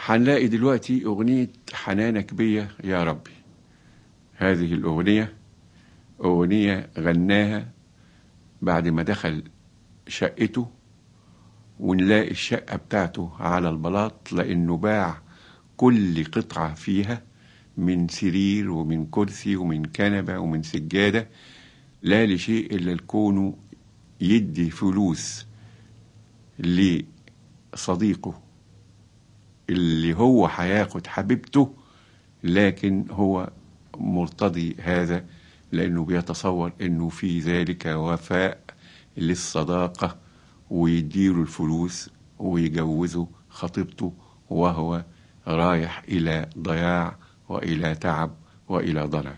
هنلاقي دلوقتي أغنية حنانك بيا يا ربي هذه الأغنية أغنية غناها بعد ما دخل شقته ونلاقي الشقة بتاعته على البلاط لأنه باع كل قطعة فيها من سرير ومن كرسي ومن كنبة ومن سجادة لا لشيء إلا الكون يدي فلوس لصديقه اللي هو هياخد حبيبته لكن هو مرتضي هذا لأنه بيتصور أنه في ذلك وفاء للصداقة ويديله الفلوس ويجوزه خطيبته وهو رايح إلى ضياع وإلى تعب وإلى ضلع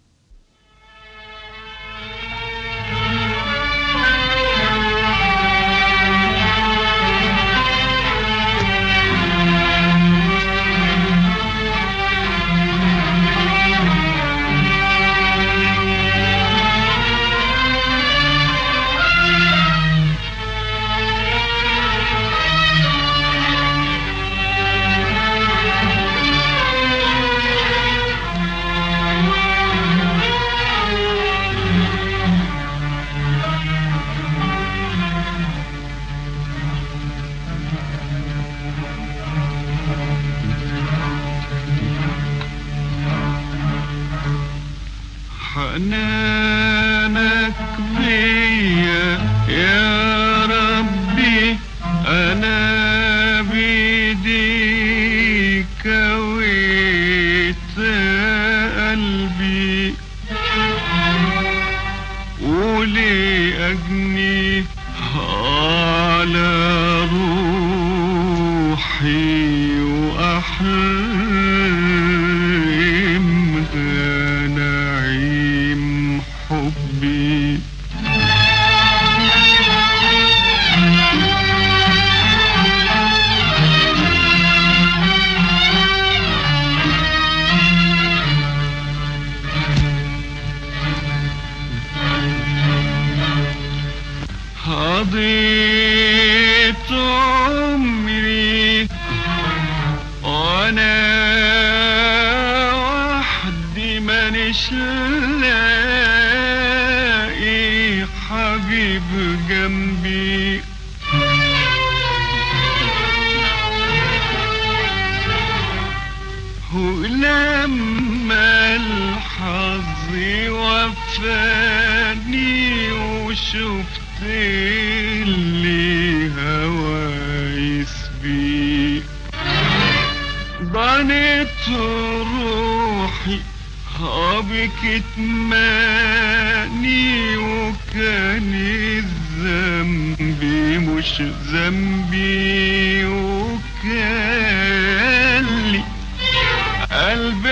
حنانك بيا يا ربي أنا بيدي كويت قلبي ولي أجني على روحي وأحلمها نعيم حبي قضيت عمري وانا وحدي مانيش لاقي حبيب جنبي ولما الحظ وفاني وشفت اللي هوايس بيه ضنت روحي بك تماني وكان الذنب مش ذنبي وكان لي قلبي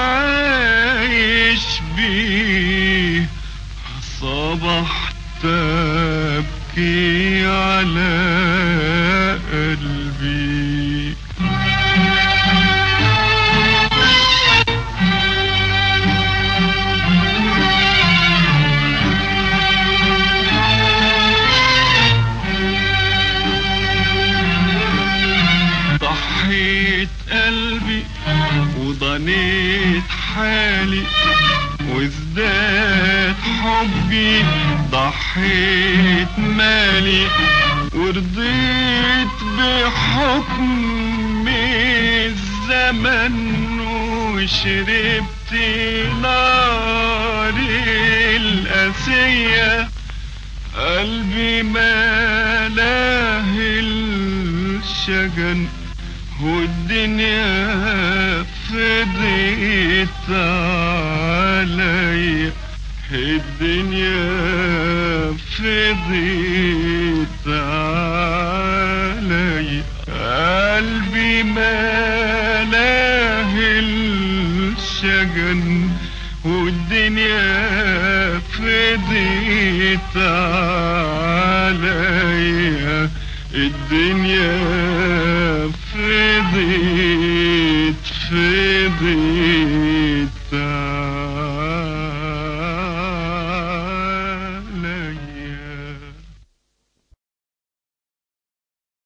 عايش بيه صبحت ابكي على قلبي ضحيت قلبي وضنيت حالي وازداد حبي ضحيت مالي ورضيت بحكم الزمن وشربت نار القاسية قلبي ملاه الشجن والدنيا فضيت عليا الدنيا فضيت عليا قلبي ملاه الشجن والدنيا فضيت عليا الدنيا فضيت فضيت